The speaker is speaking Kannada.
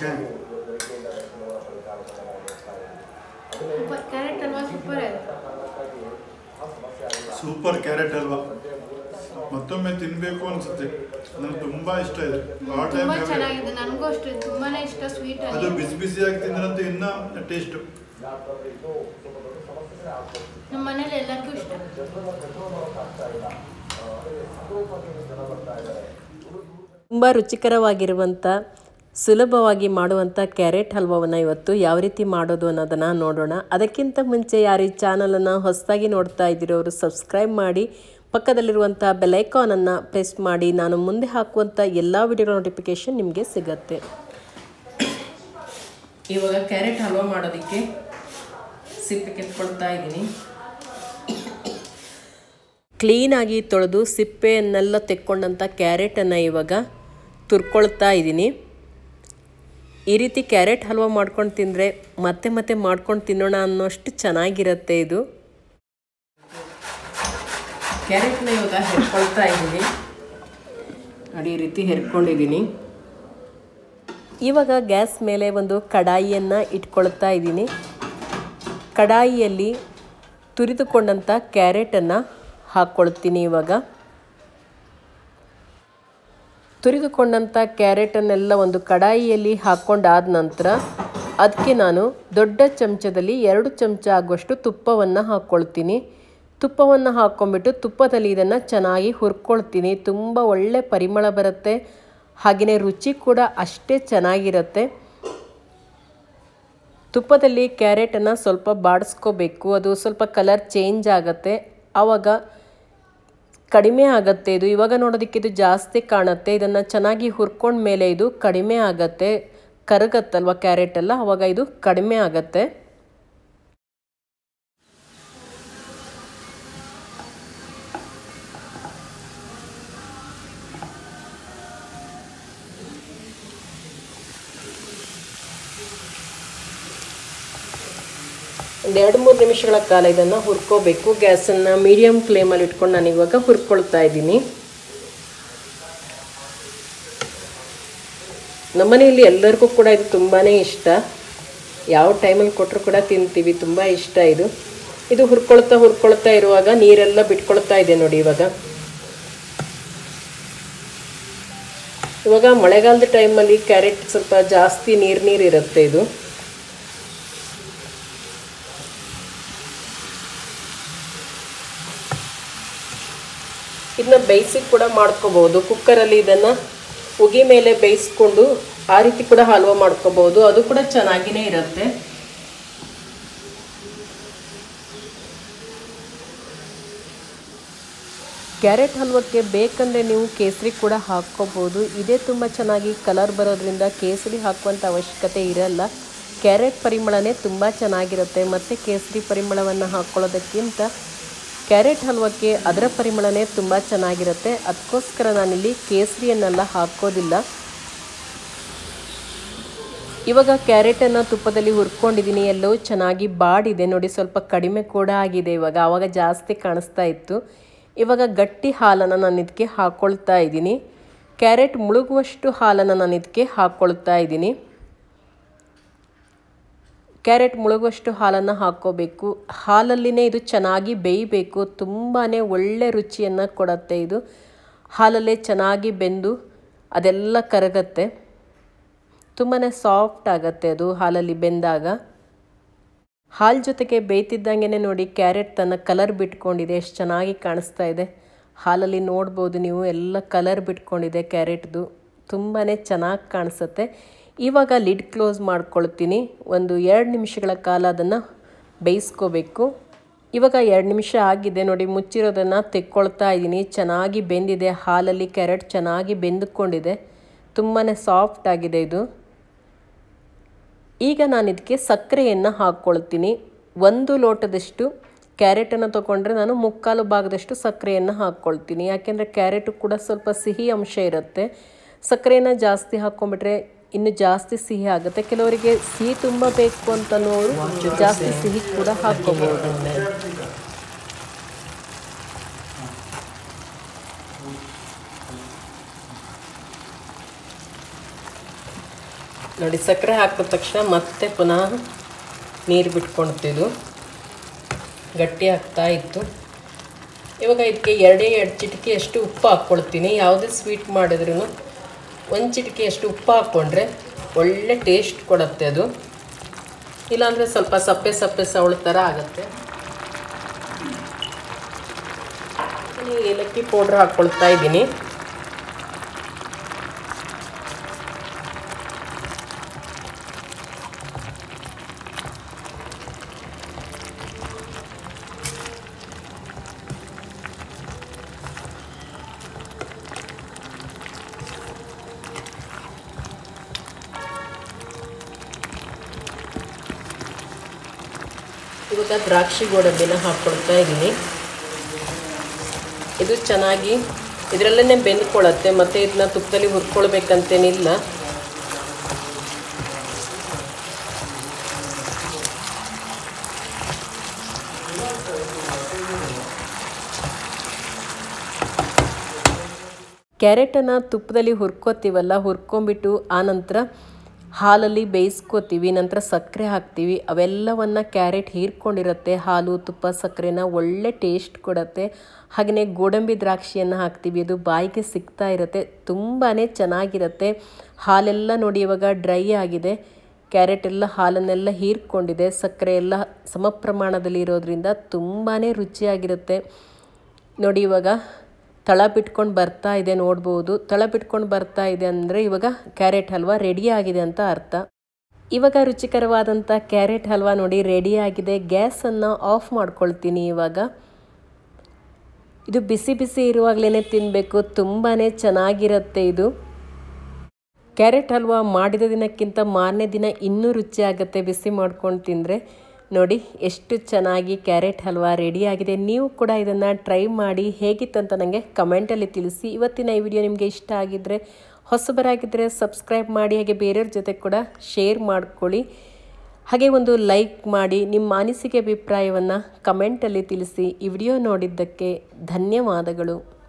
ಸ್ಕ್ಯಾನ್ ಕ್ಯಾರೆಟ್ ಅಲ್ವಾ ಸೂಪರ್ ಇದೆ ಸೂಪರ್ ಕ್ಯಾರೆಟ್ ಅಲ್ವಾ ಮತ್ತೊಮ್ಮೆ ತಿನ್ಬೇಕು ಅನ್ಸುತ್ತೆ ನನಗೆ ತುಂಬಾ ಇಷ್ಟ ಇದೆ ಆ ಟೈಮ್ ತುಂಬಾ ಚೆನ್ನಾಗಿದೆ ನನಗೂ ಅಷ್ಟೇ ತುಂಬಾನೇ ಇಷ್ಟ ಸ್ವೀಟ್ ಅದು ಅಲ್ಲಿ ಬಿಸಿ ಬಿಸಿಯಾಗಿ ತಿಂದ್ರಂತೂ ಇನ್ನ ಟೇಸ್ಟ್ ನಮ್ಮ ಮನೇಲಿ ಎಲ್ಲರಿಗೂ ಇಷ್ಟ ತುಂಬ ರುಚಿಕರವಾಗಿರುವಂಥ ಸುಲಭವಾಗಿ ಮಾಡುವಂಥ ಕ್ಯಾರೆಟ್ ಹಲ್ವವನ್ನು ಇವತ್ತು ಯಾವ ರೀತಿ ಮಾಡೋದು ಅನ್ನೋದನ್ನು ನೋಡೋಣ ಅದಕ್ಕಿಂತ ಮುಂಚೆ ಯಾರು ಈ ಚಾನಲನ್ನು ಹೊಸದಾಗಿ ನೋಡ್ತಾ ಇದ್ದೀರೋ ಅವರು ಸಬ್ಸ್ಕ್ರೈಬ್ ಮಾಡಿ ಪಕ್ಕದಲ್ಲಿರುವಂಥ ಬೆಲೈಕಾನನ್ನು ಪ್ರೆಸ್ ಮಾಡಿ ನಾನು ಮುಂದೆ ಹಾಕುವಂಥ ಎಲ್ಲ ವಿಡಿಯೋಗಳ ನೋಟಿಫಿಕೇಷನ್ ನಿಮಗೆ ಸಿಗತ್ತೆ ಇವಾಗ ಕ್ಯಾರೆಟ್ ಹಲ್ವ ಮಾಡೋದಕ್ಕೆ ಸಿಪ್ಪೆ ಕೆತ್ಕೊಳ್ತಾ ಇದ್ದೀನಿ ಕ್ಲೀನಾಗಿ ತೊಳೆದು ಸಿಪ್ಪೆಯನ್ನೆಲ್ಲ ತೆಕ್ಕೊಂಡಂಥ ಕ್ಯಾರೆಟನ್ನು ಇವಾಗ ತುರ್ಕೊಳ್ತಾ ಇದ್ದೀನಿ ಈ ರೀತಿ ಕ್ಯಾರೆಟ್ ಹಲ್ವ ಮಾಡ್ಕೊಂಡು ತಿಂದರೆ ಮತ್ತೆ ಮತ್ತೆ ಮಾಡ್ಕೊಂಡು ತಿನ್ನೋಣ ಅನ್ನೋಷ್ಟು ಚೆನ್ನಾಗಿರುತ್ತೆ ಇದು ಕ್ಯಾರೆಟ್ನ ಇವಾಗ ಹೆರ್ಕೊಳ್ತಾ ಇದ್ದೀನಿ ನೋಡಿ ಈ ರೀತಿ ಹೆರ್ಕೊಂಡಿದ್ದೀನಿ ಇವಾಗ ಗ್ಯಾಸ್ ಮೇಲೆ ಒಂದು ಕಡಾಯಿಯನ್ನು ಇಟ್ಕೊಳ್ತಾ ಇದ್ದೀನಿ ಕಡಾಯಿಯಲ್ಲಿ ತುರಿದುಕೊಂಡಂಥ ಕ್ಯಾರೆಟನ್ನು ಹಾಕ್ಕೊಳ್ತೀನಿ ಇವಾಗ ತುರಿದುಕೊಂಡಂಥ ಕ್ಯಾರೆಟನ್ನೆಲ್ಲ ಒಂದು ಕಡಾಯಿಯಲ್ಲಿ ಹಾಕ್ಕೊಂಡಾದ ನಂತರ ಅದಕ್ಕೆ ನಾನು ದೊಡ್ಡ ಚಮಚದಲ್ಲಿ ಎರಡು ಚಮಚ ಆಗುವಷ್ಟು ತುಪ್ಪವನ್ನು ಹಾಕ್ಕೊಳ್ತೀನಿ ತುಪ್ಪವನ್ನು ಹಾಕ್ಕೊಂಬಿಟ್ಟು ತುಪ್ಪದಲ್ಲಿ ಇದನ್ನು ಚೆನ್ನಾಗಿ ಹುರ್ಕೊಳ್ತೀನಿ ತುಂಬ ಒಳ್ಳೆ ಪರಿಮಳ ಬರುತ್ತೆ ಹಾಗೆಯೇ ರುಚಿ ಕೂಡ ಅಷ್ಟೇ ಚೆನ್ನಾಗಿರುತ್ತೆ ತುಪ್ಪದಲ್ಲಿ ಕ್ಯಾರೆಟನ್ನು ಸ್ವಲ್ಪ ಬಾಡಿಸ್ಕೋಬೇಕು ಅದು ಸ್ವಲ್ಪ ಕಲರ್ ಚೇಂಜ್ ಆಗುತ್ತೆ ಆವಾಗ ಕಡಿಮೆ ಆಗುತ್ತೆ ಇದು ಇವಾಗ ನೋಡೋದಕ್ಕೆ ಇದು ಜಾಸ್ತಿ ಕಾಣುತ್ತೆ ಇದನ್ನು ಚೆನ್ನಾಗಿ ಹುರ್ಕೊಂಡ ಮೇಲೆ ಇದು ಕಡಿಮೆ ಆಗುತ್ತೆ ಕರಗತ್ತಲ್ವ ಕ್ಯಾರೆಟ್ ಎಲ್ಲ ಅವಾಗ ಇದು ಕಡಿಮೆ ಆಗುತ್ತೆ ಒಂದು ಎರಡು ಮೂರು ನಿಮಿಷಗಳ ಕಾಲ ಇದನ್ನು ಹುರ್ಕೋಬೇಕು ಗ್ಯಾಸನ್ನು ಮೀಡಿಯಮ್ ಫ್ಲೇಮಲ್ಲಿ ಇಟ್ಕೊಂಡು ನಾನು ಇವಾಗ ಹುರ್ಕೊಳ್ತಾ ಇದ್ದೀನಿ ನಮ್ಮನೆಯಲ್ಲಿ ಎಲ್ಲರಿಗೂ ಕೂಡ ಇದು ತುಂಬಾ ಇಷ್ಟ ಯಾವ ಟೈಮಲ್ಲಿ ಕೊಟ್ಟರು ಕೂಡ ತಿಂತೀವಿ ತುಂಬ ಇಷ್ಟ ಇದು ಇದು ಹುರ್ಕೊಳ್ತಾ ಹುರ್ಕೊಳ್ತಾ ಇರುವಾಗ ನೀರೆಲ್ಲ ಬಿಟ್ಕೊಳ್ತಾ ಇದೆ ನೋಡಿ ಇವಾಗ ಇವಾಗ ಮಳೆಗಾಲದ ಟೈಮಲ್ಲಿ ಕ್ಯಾರೆಟ್ ಸ್ವಲ್ಪ ಜಾಸ್ತಿ ನೀರು ನೀರು ಇರುತ್ತೆ ಇದು ಇದನ್ನ ಬೇಯಿಸಿ ಕೂಡ ಮಾಡ್ಕೋಬಹುದು ಕುಕ್ಕರಲ್ಲಿ ಇದನ್ನು ಉಗಿ ಮೇಲೆ ಬೇಯಿಸ್ಕೊಂಡು ಆ ರೀತಿ ಕೂಡ ಹಲ್ವ ಮಾಡ್ಕೋಬಹುದು ಅದು ಕೂಡ ಚೆನ್ನಾಗಿನೇ ಇರುತ್ತೆ ಕ್ಯಾರೆಟ್ ಹಲ್ವಕ್ಕೆ ಬೇಕಂದರೆ ನೀವು ಕೇಸರಿ ಕೂಡ ಹಾಕ್ಕೋಬೋದು ಇದೇ ತುಂಬ ಚೆನ್ನಾಗಿ ಕಲರ್ ಬರೋದ್ರಿಂದ ಕೇಸರಿ ಹಾಕುವಂಥ ಅವಶ್ಯಕತೆ ಇರಲ್ಲ ಕ್ಯಾರೆಟ್ ಪರಿಮಳನೇ ತುಂಬ ಚೆನ್ನಾಗಿರುತ್ತೆ ಮತ್ತು ಕೇಸರಿ ಪರಿಮಳವನ್ನು ಹಾಕ್ಕೊಳ್ಳೋದಕ್ಕಿಂತ ಕ್ಯಾರೆಟ್ ಹಲ್ವಕ್ಕೆ ಅದರ ಪರಿಮಳನೇ ತುಂಬ ಚೆನ್ನಾಗಿರುತ್ತೆ ಅದಕ್ಕೋಸ್ಕರ ನಾನಿಲ್ಲಿ ಕೇಸರಿಯನ್ನೆಲ್ಲ ಹಾಕೋದಿಲ್ಲ ಇವಾಗ ಕ್ಯಾರೆಟನ್ನು ತುಪ್ಪದಲ್ಲಿ ಹುರ್ಕೊಂಡಿದ್ದೀನಿ ಎಲ್ಲವೂ ಚೆನ್ನಾಗಿ ಬಾಡಿದೆ ನೋಡಿ ಸ್ವಲ್ಪ ಕಡಿಮೆ ಕೂಡ ಆಗಿದೆ ಇವಾಗ ಆವಾಗ ಜಾಸ್ತಿ ಕಾಣಿಸ್ತಾ ಇತ್ತು ಇವಾಗ ಗಟ್ಟಿ ಹಾಲನ್ನು ನಾನು ಇದಕ್ಕೆ ಹಾಕ್ಕೊಳ್ತಾ ಇದ್ದೀನಿ ಕ್ಯಾರೆಟ್ ಮುಳುಗುವಷ್ಟು ಹಾಲನ್ನು ನಾನು ಇದಕ್ಕೆ ಹಾಕ್ಕೊಳ್ತಾ ಇದ್ದೀನಿ ಕ್ಯಾರೆಟ್ ಮುಳುಗುವಷ್ಟು ಹಾಲನ್ನು ಹಾಕ್ಕೋಬೇಕು ಹಾಲಲ್ಲಿನೇ ಇದು ಚೆನ್ನಾಗಿ ಬೇಯಬೇಕು ತುಂಬಾ ಒಳ್ಳೆ ರುಚಿಯನ್ನು ಕೊಡುತ್ತೆ ಇದು ಹಾಲಲ್ಲೇ ಚೆನ್ನಾಗಿ ಬೆಂದು ಅದೆಲ್ಲ ಕರಗತ್ತೆ ತುಂಬಾ ಸಾಫ್ಟ್ ಆಗುತ್ತೆ ಅದು ಹಾಲಲ್ಲಿ ಬೆಂದಾಗ ಹಾಲು ಜೊತೆಗೆ ಬೇಯ್ತಿದ್ದಂಗೆ ನೋಡಿ ಕ್ಯಾರೆಟ್ ತನ್ನ ಕಲರ್ ಬಿಟ್ಕೊಂಡಿದೆ ಎಷ್ಟು ಚೆನ್ನಾಗಿ ಕಾಣಿಸ್ತಾ ಇದೆ ಹಾಲಲ್ಲಿ ನೋಡ್ಬೋದು ನೀವು ಎಲ್ಲ ಕಲರ್ ಬಿಟ್ಕೊಂಡಿದೆ ಕ್ಯಾರೆಟ್ದು ತುಂಬಾ ಚೆನ್ನಾಗಿ ಕಾಣಿಸುತ್ತೆ ಇವಾಗ ಲಿಡ್ ಕ್ಲೋಸ್ ಮಾಡ್ಕೊಳ್ತೀನಿ ಒಂದು ಎರಡು ನಿಮಿಷಗಳ ಕಾಲ ಅದನ್ನು ಬೇಯಿಸ್ಕೋಬೇಕು ಇವಾಗ ಎರಡು ನಿಮಿಷ ಆಗಿದೆ ನೋಡಿ ಮುಚ್ಚಿರೋದನ್ನು ತೆಕ್ಕೊಳ್ತಾ ಇದ್ದೀನಿ ಚೆನ್ನಾಗಿ ಬೆಂದಿದೆ ಹಾಲಲ್ಲಿ ಕ್ಯಾರೆಟ್ ಚೆನ್ನಾಗಿ ಬೆಂದುಕೊಂಡಿದೆ ತುಂಬಾ ಸಾಫ್ಟ್ ಆಗಿದೆ ಇದು ಈಗ ನಾನು ಇದಕ್ಕೆ ಸಕ್ಕರೆಯನ್ನು ಹಾಕ್ಕೊಳ್ತೀನಿ ಒಂದು ಲೋಟದಷ್ಟು ಕ್ಯಾರೆಟನ್ನು ತೊಗೊಂಡ್ರೆ ನಾನು ಮುಕ್ಕಾಲು ಭಾಗದಷ್ಟು ಸಕ್ಕರೆಯನ್ನು ಹಾಕ್ಕೊಳ್ತೀನಿ ಯಾಕೆಂದರೆ ಕ್ಯಾರೆಟು ಕೂಡ ಸ್ವಲ್ಪ ಸಿಹಿ ಅಂಶ ಇರುತ್ತೆ ಸಕ್ಕರೆಯನ್ನು ಜಾಸ್ತಿ ಹಾಕ್ಕೊಂಡ್ಬಿಟ್ರೆ ಇನ್ನು ಜಾಸ್ತಿ ಸಿಹಿ ಆಗುತ್ತೆ ಕೆಲವರಿಗೆ ಸಿಹಿ ತುಂಬ ಬೇಕು ಅಂತನೋರು ಜಾಸ್ತಿ ಸಿಹಿ ಕೂಡ ಹಾಕ್ಕೋಬಹುದು ನೋಡಿ ಸಕ್ಕರೆ ಹಾಕಿದ ತಕ್ಷಣ ಮತ್ತೆ ಪುನಃ ನೀರು ಬಿಟ್ಕೊಳ್ತಿದ್ದು ಗಟ್ಟಿ ಆಗ್ತಾ ಇತ್ತು ಇವಾಗ ಇದಕ್ಕೆ ಎರಡೇ ಎರಡು ಚಿಟಿಕೆಯಷ್ಟು ಉಪ್ಪು ಹಾಕ್ಕೊಳ್ತೀನಿ ಯಾವುದೇ ಸ್ವೀಟ್ ಮಾಡಿದ್ರೂ ಒಂದು ಚಿಟಿಕೆಯಷ್ಟು ಉಪ್ಪು ಹಾಕ್ಕೊಂಡ್ರೆ ಒಳ್ಳೆ ಟೇಸ್ಟ್ ಕೊಡುತ್ತೆ ಅದು ಇಲ್ಲಾಂದರೆ ಸ್ವಲ್ಪ ಸಪ್ಪೆ ಸಪ್ಪೆ ಸವಳ ಥರ ಆಗುತ್ತೆ ನಾನು ಏಲಕ್ಕಿ ಪೌಡ್ರ್ ಹಾಕ್ಕೊಳ್ತಾ ಇದ್ದೀನಿ ಇವಾಗ ದ್ರಾಕ್ಷಿ ಗೋಡಂಬಿನ ಹಾಕ್ಕೊಳ್ತಾ ಇದ್ದೀನಿ ಇದು ಚೆನ್ನಾಗಿ ಇದರಲ್ಲೇ ಬೆಂದ್ಕೊಳ್ಳುತ್ತೆ ಮತ್ತು ಇದನ್ನ ತುಪ್ಪದಲ್ಲಿ ಹುರ್ಕೊಳ್ಬೇಕಂತೇನಿಲ್ಲ ಕ್ಯಾರೆಟನ್ನು ತುಪ್ಪದಲ್ಲಿ ಹುರ್ಕೋತೀವಲ್ಲ ಹುರ್ಕೊಂಬಿಟ್ಟು ಆನಂತರ ಹಾಲಲ್ಲಿ ಬೇಯಿಸ್ಕೋತೀವಿ ನಂತರ ಸಕ್ಕರೆ ಹಾಕ್ತೀವಿ ಅವೆಲ್ಲವನ್ನ ಕ್ಯಾರೆಟ್ ಹೀರ್ಕೊಂಡಿರುತ್ತೆ ಹಾಲು ತುಪ್ಪ ಸಕ್ಕರೆನ ಒಳ್ಳೆ ಟೇಸ್ಟ್ ಕೊಡುತ್ತೆ ಹಾಗೆಯೇ ಗೋಡಂಬಿ ದ್ರಾಕ್ಷಿಯನ್ನು ಹಾಕ್ತೀವಿ ಅದು ಬಾಯಿಗೆ ಸಿಗ್ತಾ ಇರುತ್ತೆ ತುಂಬಾ ಚೆನ್ನಾಗಿರುತ್ತೆ ಹಾಲೆಲ್ಲ ನೋಡಿ ಇವಾಗ ಡ್ರೈ ಆಗಿದೆ ಕ್ಯಾರೆಟ್ ಎಲ್ಲ ಹಾಲನ್ನೆಲ್ಲ ಹೀರ್ಕೊಂಡಿದೆ ಸಕ್ಕರೆ ಎಲ್ಲ ಸಮ ಪ್ರಮಾಣದಲ್ಲಿ ಇರೋದ್ರಿಂದ ತುಂಬಾ ರುಚಿಯಾಗಿರುತ್ತೆ ನೋಡಿ ಇವಾಗ ತಳ ಬಿಟ್ಕೊಂಡು ಬರ್ತಾ ಇದೆ ನೋಡ್ಬೋದು ತಳ ಬಿಟ್ಕೊಂಡು ಬರ್ತಾ ಇದೆ ಅಂದರೆ ಇವಾಗ ಕ್ಯಾರೆಟ್ ಹಲ್ವಾ ರೆಡಿ ಆಗಿದೆ ಅಂತ ಅರ್ಥ ಇವಾಗ ರುಚಿಕರವಾದಂಥ ಕ್ಯಾರೆಟ್ ಹಲ್ವಾ ನೋಡಿ ರೆಡಿ ಆಗಿದೆ ಗ್ಯಾಸನ್ನು ಆಫ್ ಮಾಡ್ಕೊಳ್ತೀನಿ ಇವಾಗ ಇದು ಬಿಸಿ ಬಿಸಿ ಇರುವಾಗಲೇ ತಿನ್ನಬೇಕು ತುಂಬಾ ಚೆನ್ನಾಗಿರುತ್ತೆ ಇದು ಕ್ಯಾರೆಟ್ ಹಲ್ವಾ ಮಾಡಿದ ದಿನಕ್ಕಿಂತ ಮಾರನೇ ದಿನ ಇನ್ನೂ ರುಚಿಯಾಗುತ್ತೆ ಬಿಸಿ ಮಾಡ್ಕೊಂಡು ತಿಂದರೆ ನೋಡಿ ಎಷ್ಟು ಚೆನ್ನಾಗಿ ಕ್ಯಾರೆಟ್ ಹಲ್ವಾ ರೆಡಿಯಾಗಿದೆ ನೀವು ಕೂಡ ಇದನ್ನು ಟ್ರೈ ಮಾಡಿ ಹೇಗಿತ್ತಂತ ನನಗೆ ಕಮೆಂಟಲ್ಲಿ ತಿಳಿಸಿ ಇವತ್ತಿನ ಈ ವಿಡಿಯೋ ನಿಮಗೆ ಇಷ್ಟ ಆಗಿದ್ದರೆ ಹೊಸಬರಾಗಿದ್ದರೆ ಸಬ್ಸ್ಕ್ರೈಬ್ ಮಾಡಿ ಹಾಗೆ ಬೇರೆಯವ್ರ ಜೊತೆ ಕೂಡ ಶೇರ್ ಮಾಡ್ಕೊಳ್ಳಿ ಹಾಗೆ ಒಂದು ಲೈಕ್ ಮಾಡಿ ನಿಮ್ಮ ಅನಿಸಿಕೆ ಅಭಿಪ್ರಾಯವನ್ನು ಕಮೆಂಟಲ್ಲಿ ತಿಳಿಸಿ ಈ ವಿಡಿಯೋ ನೋಡಿದ್ದಕ್ಕೆ ಧನ್ಯವಾದಗಳು